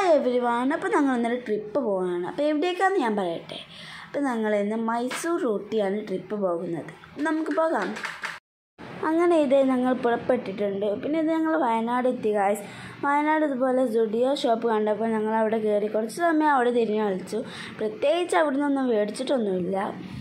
Hi every one അപ്പോൾ ഞങ്ങൾ ഇന്നലെ ട്രിപ്പ് പോവുകയാണ് അപ്പോൾ എവിടേക്കാന്ന് ഞാൻ പറയട്ടെ അപ്പോൾ ഞങ്ങൾ ഇന്ന് മൈസൂർ ഊട്ടിയാണ് ട്രിപ്പ് പോകുന്നത് നമുക്ക് പോകാം അങ്ങനെ ഇത് ഞങ്ങൾ പുറപ്പെട്ടിട്ടുണ്ട് പിന്നെ ഇത് ഞങ്ങൾ വയനാട് എത്തി ഗായ്സ് വയനാട് ഇതുപോലെ സുഡിയോ ഷോപ്പ് കണ്ടപ്പോൾ ഞങ്ങൾ അവിടെ കയറി കുറച്ച് സമയം അവിടെ തിരിഞ്ഞു കളിച്ചു പ്രത്യേകിച്ച് അവിടെ നിന്നൊന്നും മേടിച്ചിട്ടൊന്നുമില്ല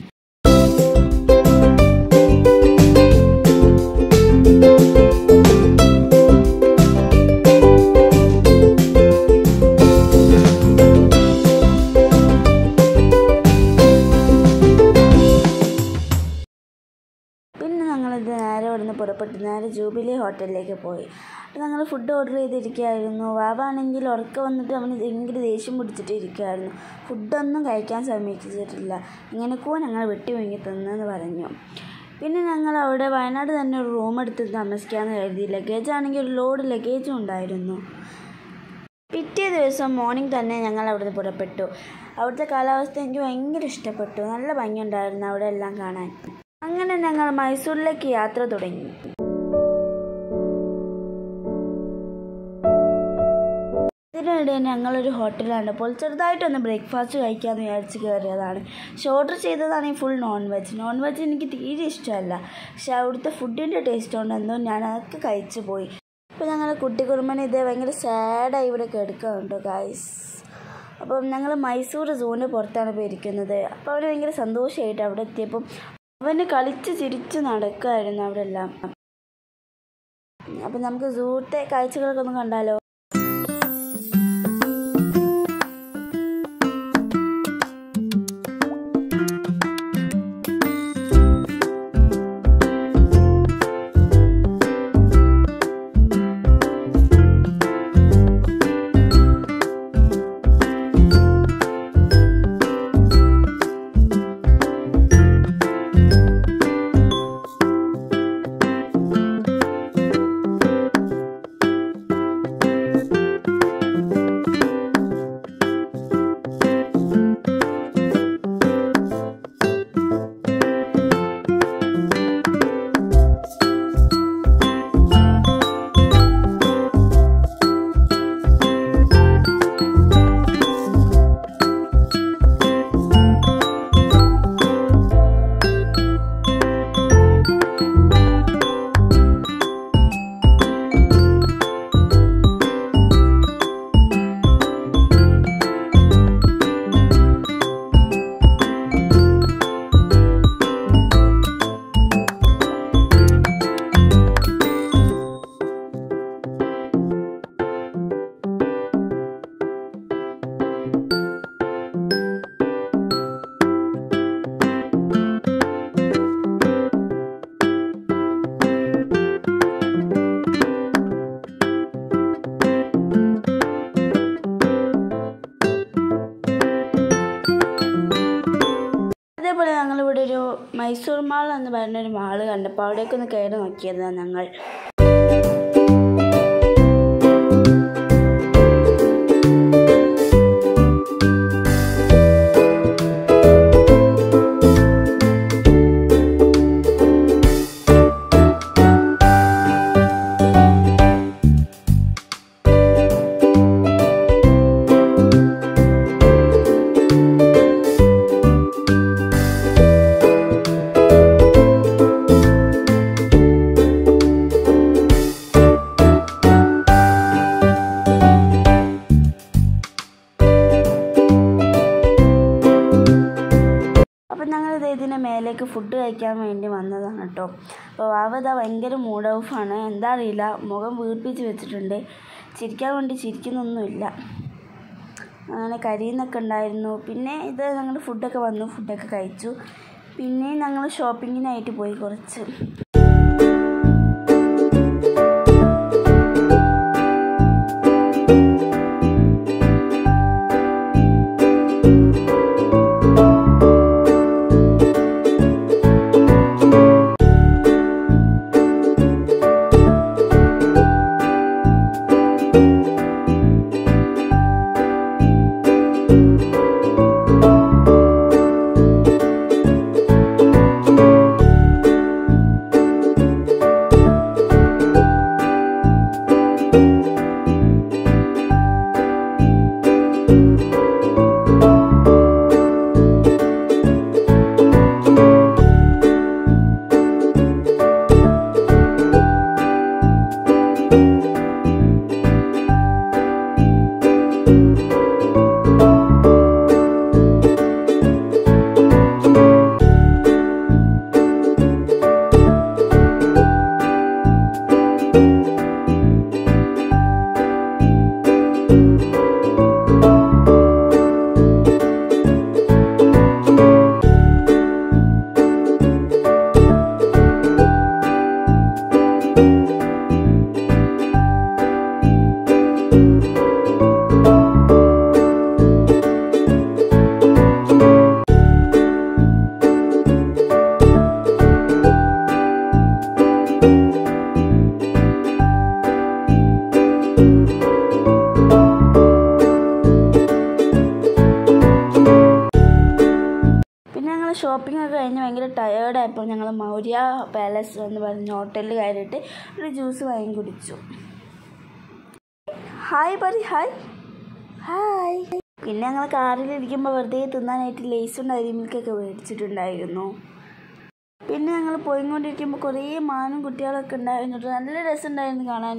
പിന്നെ ഞങ്ങളിത് നേരെ ഇവിടുന്ന് പുറപ്പെട്ട് നേരെ ജൂബിലി ഹോട്ടലിലേക്ക് പോയി അപ്പോൾ ഞങ്ങൾ ഫുഡ് ഓർഡർ ചെയ്തിരിക്കുകയായിരുന്നു വാവാണെങ്കിൽ ഉറക്കം വന്നിട്ട് അവന് ഭയങ്കര ദേഷ്യം പിടിച്ചിട്ട് ഇരിക്കുകയായിരുന്നു ഫുഡൊന്നും കഴിക്കാൻ സമ്മതിച്ചിട്ടില്ല ഇങ്ങനെയൊക്കെ ഞങ്ങൾ വെട്ടി വാങ്ങി തന്നെന്ന് പറഞ്ഞു പിന്നെ ഞങ്ങൾ അവിടെ വയനാട് തന്നെ ഒരു റൂം എടുത്ത് താമസിക്കാമെന്ന് കരുതി ലഗേജ് ആണെങ്കിൽ ഒരു ലോഡ് ലഗേജും ഉണ്ടായിരുന്നു പിറ്റേ ദിവസം മോർണിംഗ് തന്നെ ഞങ്ങൾ അവിടുന്ന് പുറപ്പെട്ടു അവിടുത്തെ കാലാവസ്ഥ എനിക്ക് ഭയങ്കര ഇഷ്ടപ്പെട്ടു നല്ല ഭംഗിയുണ്ടായിരുന്നു അവിടെ എല്ലാം കാണാൻ അങ്ങനെ ഞങ്ങൾ മൈസൂരിലേക്ക് യാത്ര തുടങ്ങി ഇതിനിടെ ഞങ്ങളൊരു ഹോട്ടലാണ് അപ്പോൾ ചെറുതായിട്ടൊന്ന് ബ്രേക്ക്ഫാസ്റ്റ് കഴിക്കാമെന്ന് വിചാരിച്ച് കയറിയതാണ് പക്ഷെ ഓർഡർ ചെയ്തതാണെങ്കിൽ full non veg non veg എനിക്ക് തീരെ ഇഷ്ടമല്ല പക്ഷെ അവിടുത്തെ ഫുഡിൻ്റെ ടേസ്റ്റ് കൊണ്ടെന്തോ ഞാൻ അതൊക്കെ കഴിച്ചു പോയി അപ്പോൾ ഞങ്ങൾ കുട്ടിക്കുറുമ്പനെ ഇതേ ഭയങ്കര സാഡായി ഇവിടെ കിടക്കുന്നുണ്ട് ഗായ്സ് അപ്പം ഞങ്ങൾ മൈസൂർ സൂവിന് പുറത്താണ് പോയിരിക്കുന്നത് അപ്പോൾ അവർ ഭയങ്കര സന്തോഷമായിട്ട് അവിടെ എത്തിയപ്പം അവന് കളിച്ച് ചിരിച്ച് നടക്കുമായിരുന്നു അവിടെ എല്ലാം അപ്പം നമുക്ക് സൂത്തെ കാഴ്ചകളൊക്കെ ഒന്ന് കണ്ടാലോ അതേപോലെ ഞങ്ങളിവിടെ ഒരു മൈസൂർ മാൾ എന്ന് പറഞ്ഞൊരു മാള് കണ്ടപ്പോൾ അവിടേക്ക് ഒന്ന് കയറി നോക്കിയതാണ് ഞങ്ങൾ അപ്പം ഞങ്ങൾ ഇതിന് മേലേക്ക് ഫുഡ് കഴിക്കാൻ വേണ്ടി വന്നതാണ് കേട്ടോ അപ്പോൾ വാവത ഭയങ്കര മൂഡ് ഓഫാണ് എന്താ അറിയില്ല മുഖം വീർപ്പിച്ച് വെച്ചിട്ടുണ്ട് ചിരിക്കാൻ വേണ്ടി ചിരിക്കുന്നൊന്നുമില്ല അങ്ങനെ കരിയുന്നൊക്കെ ഉണ്ടായിരുന്നു പിന്നെ ഇത് ഞങ്ങൾ ഫുഡൊക്കെ വന്നു ഫുഡൊക്കെ കഴിച്ചു പിന്നെ ഞങ്ങൾ ഷോപ്പിങ്ങിനായിട്ട് പോയി കുറച്ച് ഷോപ്പിംഗ് ഒക്കെ കഴിഞ്ഞ് ഭയങ്കര ടയേർഡായപ്പോൾ ഞങ്ങൾ മൗര്യ പാലസ് എന്ന് പറഞ്ഞ ഹോട്ടലിൽ കയറിയിട്ട് ഒരു ജ്യൂസ് വാങ്ങി കുടിച്ചു ഹായ് പരി ഹായ് ഹായ് പിന്നെ ഞങ്ങൾ കാറിലിരിക്കുമ്പോൾ വെറുതെ തിന്നാനായിട്ട് ലേസും ഡയറി മിൽക്കൊക്കെ മേടിച്ചിട്ടുണ്ടായിരുന്നു പിന്നെ ഞങ്ങൾ പോയിക്കൊണ്ടിരിക്കുമ്പോൾ കുറേ മാനും കുട്ടികളൊക്കെ ഉണ്ടായിരുന്നു ട്ടോ. നല്ല രസമുണ്ടായിരുന്നു കാണാൻ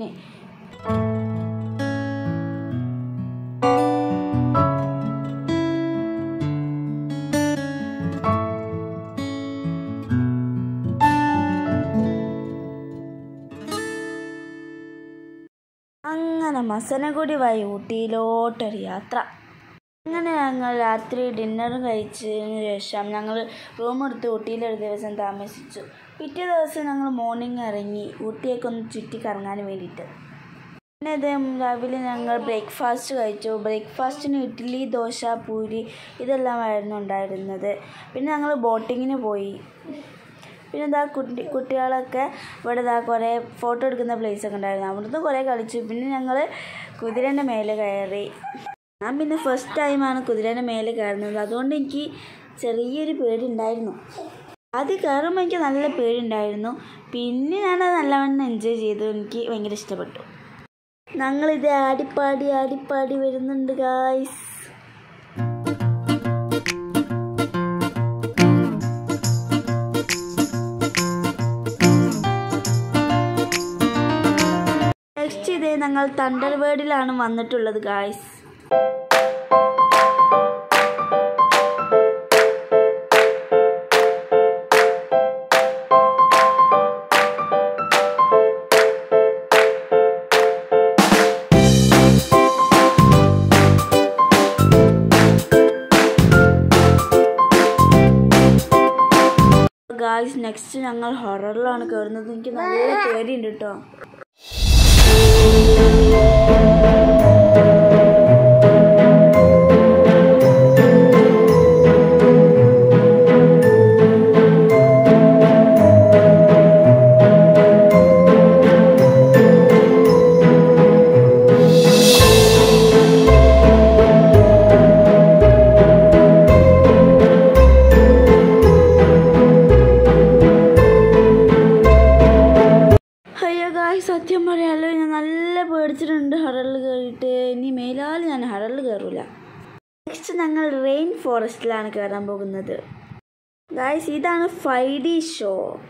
അങ്ങനെ മസനഗുടി വഴി ഊട്ടിയിലോട്ടൊരു യാത്ര അങ്ങനെ ഞങ്ങൾ രാത്രി ഡിന്നർ കഴിച്ചതിന് ശേഷം ഞങ്ങൾ റൂം എടുത്ത് ഊട്ടിയിലൊരു ദിവസം താമസിച്ചു പിറ്റേ ദിവസം ഞങ്ങൾ മോർണിംഗ് ഇറങ്ങി ഊട്ടിയൊക്കെ ഒന്ന് ചുറ്റി കറങ്ങാൻ വേണ്ടിയിട്ട് പിന്നെ ഇത് രാവിലെ ഞങ്ങൾ ബ്രേക്ക്ഫാസ്റ്റ് കഴിച്ചു ബ്രേക്ക്ഫാസ്റ്റിന് ഇഡ്ഡലി ദോശ പൂരി ഇതെല്ലാമായിരുന്നു ഉണ്ടായിരുന്നത് പിന്നെ ഞങ്ങൾ ബോട്ടിങ്ങിന് പോയി പിന്നെ ഇതാ കുട്ടി കുട്ടികളൊക്കെ ഇവിടെ ഇതാ കുറേ ഫോട്ടോ എടുക്കുന്ന place ഒക്കെ ഉണ്ടായിരുന്നു അവിടുന്ന് കുറേ കളിച്ചു പിന്നെ ഞങ്ങൾ കുതിരേൻ്റെ മേലെ കയറി ഞാൻ പിന്നെ ഫസ്റ്റ് ടൈമാണ് കുതിരേൻ്റെ മേലെ കയറുന്നത് അതുകൊണ്ട് എനിക്ക് ചെറിയൊരു പേടി ഉണ്ടായിരുന്നു ആദ്യം കയറുമ്പോൾ എനിക്ക് നല്ല പേടിയുണ്ടായിരുന്നു പിന്നെ ഞാനത് നല്ലവണ്ണം എൻജോയ് ചെയ്തു എനിക്ക് ഭയങ്കര ഇഷ്ടപ്പെട്ടു ഞങ്ങളിത് ആടിപ്പാടി ആടിപ്പാടി വരുന്നുണ്ട് ഗായ്സ് നെക്സ്റ്റ് ഇതേ ഞങ്ങൾ തണ്ടർ വേർഡിലാണ് വന്നിട്ടുള്ളത് ഗായ്സ് ഗായ്സ് നെക്സ്റ്റ് ഞങ്ങൾ ഹൊററിലാണ് കയറുന്നത് എനിക്ക് നല്ല പേടിയുണ്ട് കേട്ടോ അയ്യോ ഗായ് സത്യം പറയാലോ ഞാൻ നല്ല പേടിച്ചിട്ടുണ്ട് ഹററിൽ കയറിയിട്ട് ഇനി മേലാൽ ഞാൻ ഹററിൽ കയറൂല നെക്സ്റ്റ് ഞങ്ങൾ റെയിൻ ഫോറസ്റ്റിലാണ് കയറാൻ പോകുന്നത് ഗായ്സ് ഇതാണ് ഫൈവ് ഡി ഷോ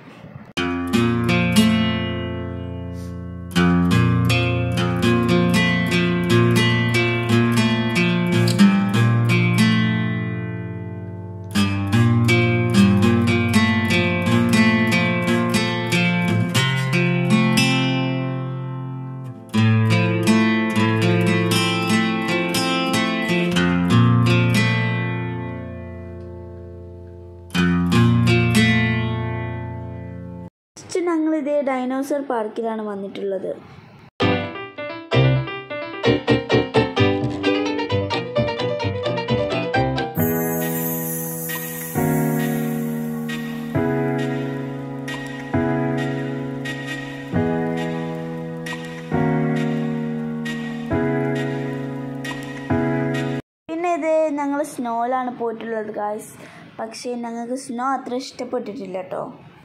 നെക്സ്റ്റ് ഞങ്ങൾ ഇതേ ഡൈനോസർ പാർക്കിലാണ് വന്നിട്ടുള്ളത് പിന്നെ ഇത് ഞങ്ങൾ സ്നോയിലാണ് പോയിട്ടുള്ളത് ഗായ്സ് പക്ഷേ ഞങ്ങൾക്ക് സ്നോ അത്ര ഇഷ്ടപ്പെട്ടിട്ടില്ല കേട്ടോ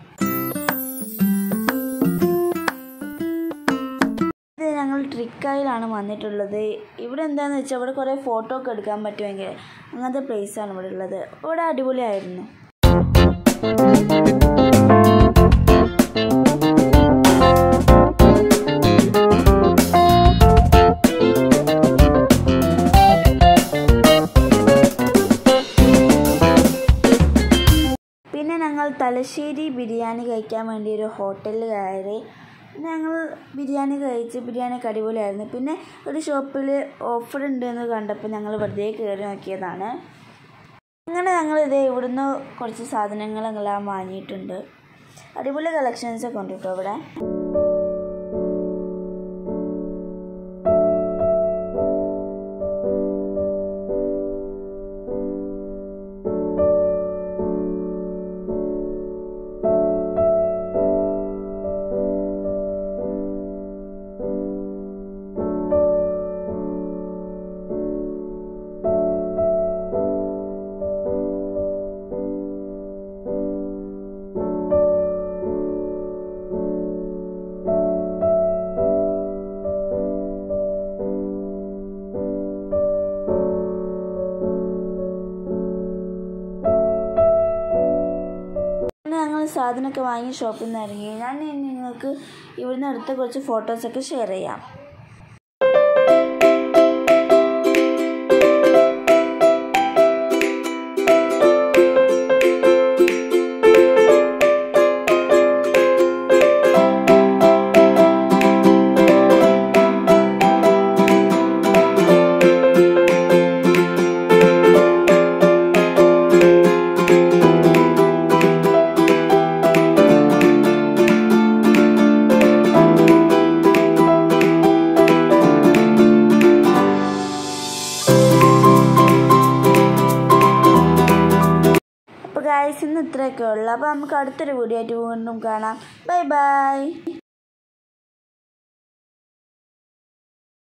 ഇത് ഞങ്ങൾ ട്രിക്കായിലാണ് വന്നിട്ടുള്ളത് ഇവിടെ എന്താണെന്ന് വെച്ചാൽ ഇവിടെ കുറേ ഫോട്ടോ ഒക്കെ എടുക്കാൻ പറ്റുമെങ്കിൽ അങ്ങനത്തെ പ്ലേസാണ് ഇവിടെ ഉള്ളത് ഇവിടെ അടിപൊളിയായിരുന്നു പിന്നെ ഞങ്ങൾ തലശ്ശേരി ബിരിയാണി കഴിക്കാൻ വേണ്ടി ഒരു ഹോട്ടലിൽ കയറി ഞങ്ങൾ ബിരിയാണി കഴിച്ച് ബിരിയാണി ഒക്കെ അടിപൊളിയായിരുന്നു പിന്നെ ഒരു ഷോപ്പിൽ ഓഫർ ഉണ്ട് എന്ന് കണ്ടപ്പോൾ ഞങ്ങൾ വെറുതെ കയറി നോക്കിയതാണ് അങ്ങനെ ഞങ്ങൾ ഇത് ഇവിടുന്ന് കുറച്ച് സാധനങ്ങളെല്ലാം വാങ്ങിയിട്ടുണ്ട് അടിപൊളി കളക്ഷൻസ് ഒക്കെ ഉണ്ട് കേട്ടോ ഇവിടെ സാധനമൊക്കെ വാങ്ങി ഷോപ്പിൽ നിന്ന് ഇറങ്ങി ഞാൻ ഇനി നിങ്ങൾക്ക് ഇവിടുന്ന് എടുത്ത കുറച്ച് ഫോട്ടോസൊക്കെ ഷെയർ ചെയ്യാം അപ്പോൾ ഗായ്സ് ഇന്ന് ഇത്രയൊക്കെ ഉള്ളു അപ്പോൾ നമുക്ക് അടുത്തൊരു വീഡിയോ ആയിട്ട് വീണ്ടും കാണാം ബൈ ബൈ